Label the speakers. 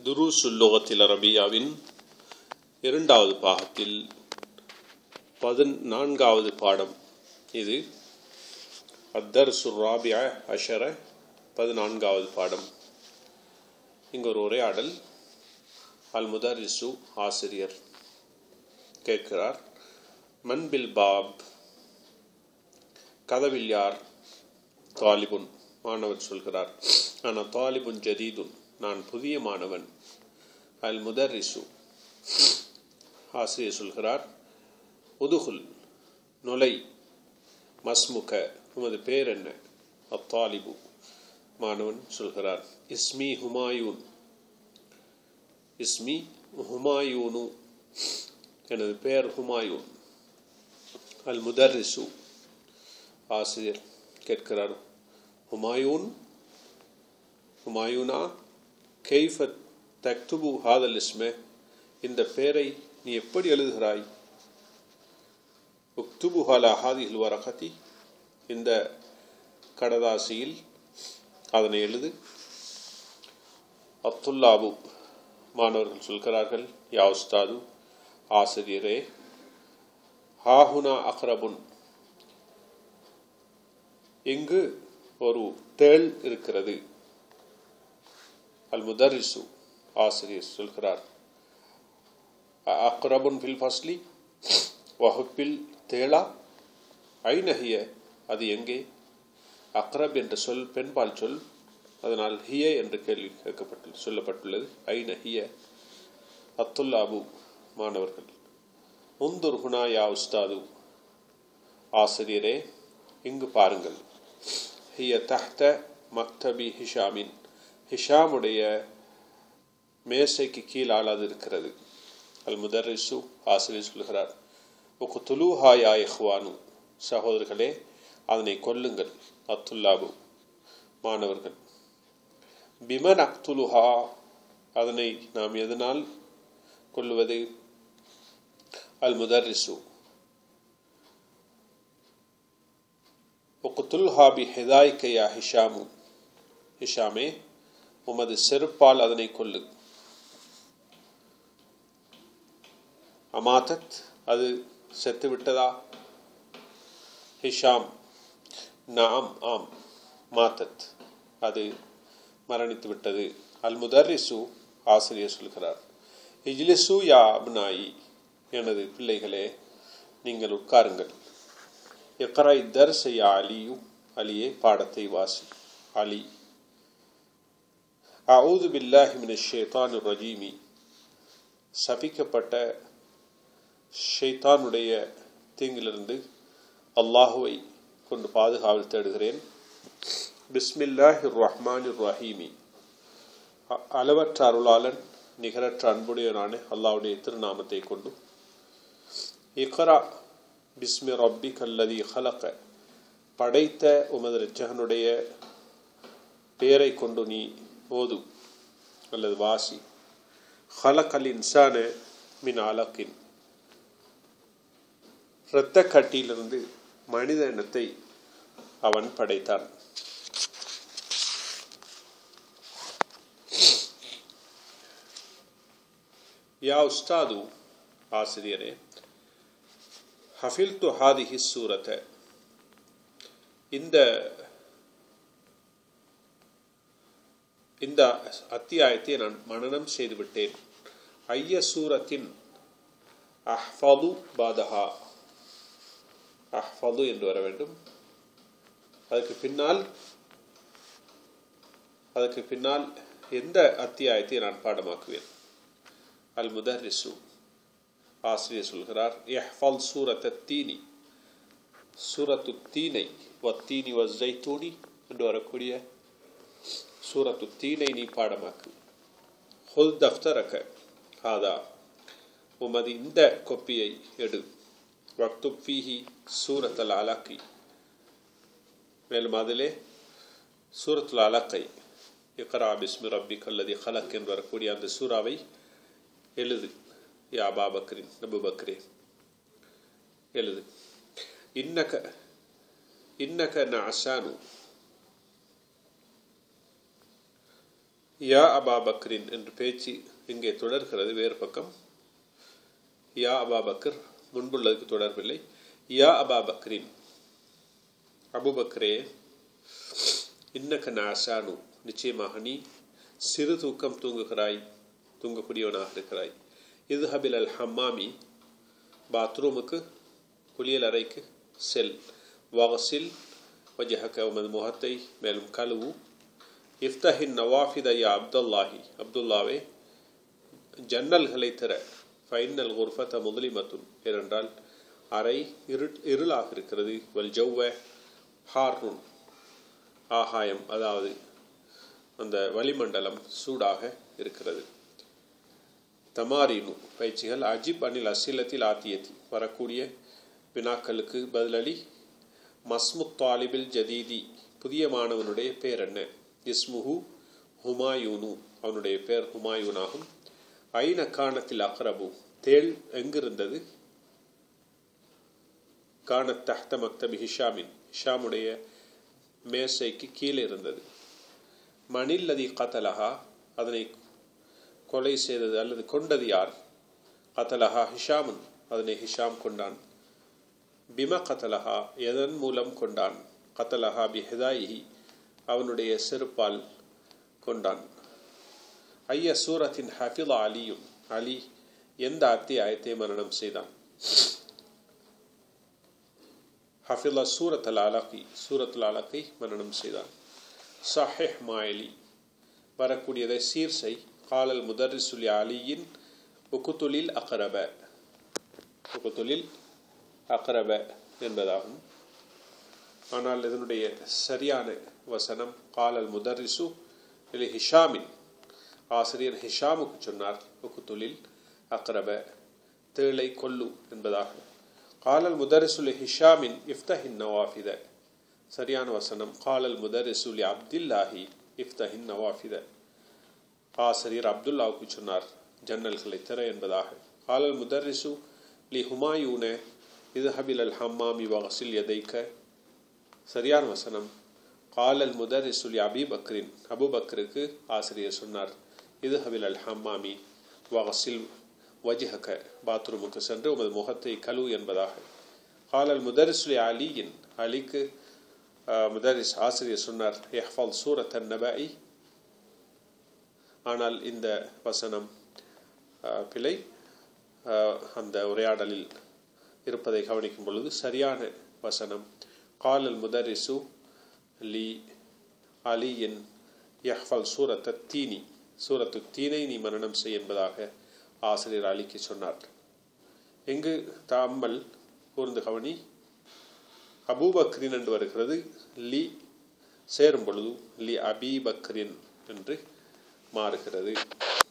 Speaker 1: துருசுல் லுகத்தில் அரபியாவின் இரண்டாவது பாகத்தில் பதினான்காவது பாடம் இது அத்தர்சு ராபியா அஷர பதினான்காவது பாடம் இங்கு ஒரு உரையாடல் அல் முதரிசு ஆசிரியர் கேட்கிறார் மன்பில் பாப் கதவில் யார் தாலிபுன் மாணவர் சொல்கிறார் ஆனால் தாலிபுன் ஜதீதுன் நான் புதிய மாணவன் அல் முதரிசு ஆசிரியர் சொல்கிறார் உதுகுல் நொலை மஸ்முக உமது பேர் என்ன அத்தாலிபு மாணவன் சொல்கிறார் இஸ்மி ஹுமாயூன் இஸ்மி ஹுமாயூனு எனது பெயர் ஹுமாயூன் அல் முதர்ரிசு ஆசிரியர் கேட்கிறார் ஹுமாயூன் ஹுமாயூனா கெய்ஃப தக்துபு ஹாதல் இஸ்மே இந்த பெயரை நீ எப்படி எழுதுகிறாய் உக்துபு ஹாலா ஹாதில் வரகதி இந்த கடதாசியில் அதனை எழுது அப்துல்லாபு மாணவர்கள் சொல்கிறார்கள் யா உஸ்தாது ஆசிரியரே ஹாஹுனா அக்ரபுன் இங்கு ஒரு தேள் இருக்கிறது அல் முதரிசு ஆசிரியர் சொல்கிறார் அக்ரபுன் ஃபில் ஃபஸ்லி வகுப்பில் தேளா ஐநஹிய அது எங்கே அக்ரப் என்ற சொல் பெண்பால் சொல் அதனால் ஹிய என்று கேள்வி கேட்கப்பட்டு சொல்லப்பட்டுள்ளது ஐநஹிய அத்துல்லாபு மாணவர்கள் முந்துர் ஹுனா யா உஸ்தாது ஆசிரியரே இங்கு பாருங்கள் ஹிய தஹ்த மக்தபி ஹிஷாமின் ஹிஷாமுடைய மேசைக்கு கீழால் அது இருக்கிறது அல் முதரிசு ஆசிரியர் சொல்கிறார் உக்குத்துலூஹா யா இஹ்வானு சகோதரர்களே அதனை கொல்லுங்கள் அத்துல்லாபு மாணவர்கள் பிமன் அக்துலுஹா அதனை நாம் எதனால் கொல்லுவது அல் முதரிசு உக்குத்துல்ஹா பி ஹிதாய்க்க யா ஹிஷாமு ஹிஷாமே உமது செருப்பால் அதனை கொல்லு அமாத்தத் அது செத்து விட்டதா ஹிஷாம் நாம் ஆம் மாத்தத் அது மரணித்து விட்டது அல் முதர்ரிசு ஆசிரியர் சொல்கிறார் இஜ்லிசு யா அப்னாயி எனது பிள்ளைகளே நீங்கள் உட்காருங்கள் எக்கராய் தர்ஸ் யா அலியு அலியே பாடத்தை வாசி அலி அவுது பில்லாஹி மின ஷேத்தான் ரஜீமி சபிக்கப்பட்ட ஷெய்தானுடைய தீங்கிலிருந்து அல்லாஹுவை கொண்டு பாதுகாவல் தேடுகிறேன் பிஸ்மில்லாஹி ரஹ்மான் ரஹீமி அளவற்ற அருளாளன் நிகரற்ற அன்புடையனான அல்லாவுடைய திருநாமத்தை கொண்டு இக்ரா பிஸ்மி ரப்பி கல்லதி ஹலக்க படைத்த உமது ரச்சகனுடைய பெயரை கொண்டு நீ ஓது அல்லது வாசி ஹலக்கல் இன்சான மின் அலக்கின் இரத்த கட்டியிலிருந்து மனித இனத்தை அவன் படைத்தான் யா உஸ்தாது ஆசிரியரே ஹஃபில் து ஹாதிஹி சூரத்தை இந்த இந்த அத்தியாயத்தை நான் மனனம் செய்துவிட்டேன் ஐய சூரத்தின் அஹ்ஃபது பாதஹா அஹ்ஃபது என்று வர வேண்டும் அதுக்கு பின்னால் அதுக்கு பின்னால் எந்த அத்தியாயத்தை நான் பாடமாக்குவேன் அல் முதர்ரிசு ஆசிரியர் சொல்கிறார் எஹ்ஃபல் சூரத் தீனி சூரத்து தீனை வத்தீனி வஸ்ஸை தூணி என்று வரக்கூடிய சூரத்து தீனை நீ பாடமாக்கு ஹுல் தஃப்தரக ஹாதா உமது இந்த கொப்பியை எடு வக்துப் ஃபீஹி சூரத்தல் அலக்கி மேலும் அதிலே சூரத்துல் அலக்கை இக்ரா பிஸ்மி ரப்பி கல்லதி ஹலக் என்று வரக்கூடிய அந்த சூறாவை எழுது யா அபா பக்ரின் நபு பக்ரே எழுது இன்னக இன்னக ந அசானு யா அபா பக்ரின் என்று பேச்சு இங்கே தொடர்கிறது வேறு பக்கம் யா அபா பக்ர் முன்புள்ளதுக்கு தொடர்பில்லை யா அபா பக்ரின் அபுபக்ரே இன்னக்க நாசானு நிச்சயமாக நீ சிறு தூக்கம் தூங்குகிறாய் தூங்கக்கூடியவனாக இருக்கிறாய் இது ஹபில் அல் ஹம்மாமி பாத்ரூமுக்கு குளியல் அறைக்கு செல் வகசில் வஜஹக்க உமது முகத்தை மேலும் கழுவு இஃப்தஹின் நவாஃபித யா அப்துல்லாஹி அப்துல்லாவே ஜன்னல்களை திற ஃபைனல் குர்ஃபத்த முதலிமத்துன் ஏனென்றால் அறை இரு இருளாக இருக்கிறது வல் ஜௌவ ஹார்னுன் ஆகாயம் அதாவது அந்த வளிமண்டலம் சூடாக இருக்கிறது தமாரினு பயிற்சிகள் அஜிப் அனில் அசிலத்தில் ஆத்தியத்தி வரக்கூடிய வினாக்களுக்கு பதிலளி மஸ்முத் தாலிபில் ஜதீதி புதிய மாணவனுடைய பேர் என்ன இஸ்முஹு ஹுமாயூனு அவனுடைய பேர் ஹுமாயூனாகும் ஐன காணத்தில் அக்ரபு தேள் எங்கிருந்தது காணத் தஹ்த மக்தபி ஹிஷாமின் ஹிஷாமுடைய மேசைக்கு கீழே இருந்தது மணில்லதி கத்தலஹா அதனை கொலை செய்தது அல்லது கொண்டது யார் கத்தலஹா ஹிஷாமுன் அதனை ஹிஷாம் கொண்டான் பிம கத்தலஹா எதன் மூலம் கொண்டான் கத்தலஹா பி ஹிதாயி அவனுடைய செருப்பால் கொண்டான் ஐய சூரத்தின் ஹஃபிலா அலியும் அலி எந்த அத்தியாயத்தை மரணம் செய்தான் ஹஃபிலா சூரத் அல் அலகி சூரத் அல் அலகை மரணம் செய்தான் சஹெஹ் மாயலி வரக்கூடியதை சீர்சை காலல் முதரிசுலி அலியின் உக்குத்துலில் அக்கரப உக்குத்துலில் அக்கரப என்பதாகும் ஆனால் இதனுடைய சரியான வசனம் காலல் முதரிசு இல்லை ஹிஷாமின் ஆசிரியர் ஹிஷாமுக்கு சொன்னார் உக்குத்துலில் அக்ரப தேளை கொல்லு என்பதாகும் காலல் முதரிசுலி ஹிஷாமின் இஃப்தஹின் நவாஃபித சரியான வசனம் காலல் முதரிசுலி அப்துல்லாஹி இஃப்தஹின் நவாஃபித ஆசிரியர் அப்துல்லாவுக்கு சொன்னார் ஜன்னல்களை திற என்பதாக காலல் முதரிசு லி ஹுமாயூன இது ஹபில் அல் ஹம்மாமி வகசில் எதைக்க சரியான வசனம் காலல் முதரிசு லி அபி பக்ரின் அபு பக்ருக்கு ஆசிரியர் சொன்னார் இது ஹபில் அல் ஹம்மாமி வகசில் வஜிஹக பாத்ரூமுக்கு சென்று உமது முகத்தை கழு என்பதாக காலல் முதரிசுலி அலியின் அலிக்கு முதரிஸ் ஆசிரியர் சொன்னார் எஹ்ஃபால் சூரத் நபாய் ஆனால் இந்த வசனம் பிழை அந்த உரையாடலில் இருப்பதை கவனிக்கும் பொழுது சரியான வசனம் காலல் முதரிசு லி அலியின் யஹ்ஃபல் சூரத்த தீனி சூரத்து தீனை நீ மரணம் செய் என்பதாக ஆசிரியர் அலிக்கு சொன்னார் எங்கு தாமல் கூர்ந்து கவனி அபூபக்ரின் என்று வருகிறது லி சேரும் பொழுது லி அபீபக்ரின் என்று மாறுகிறது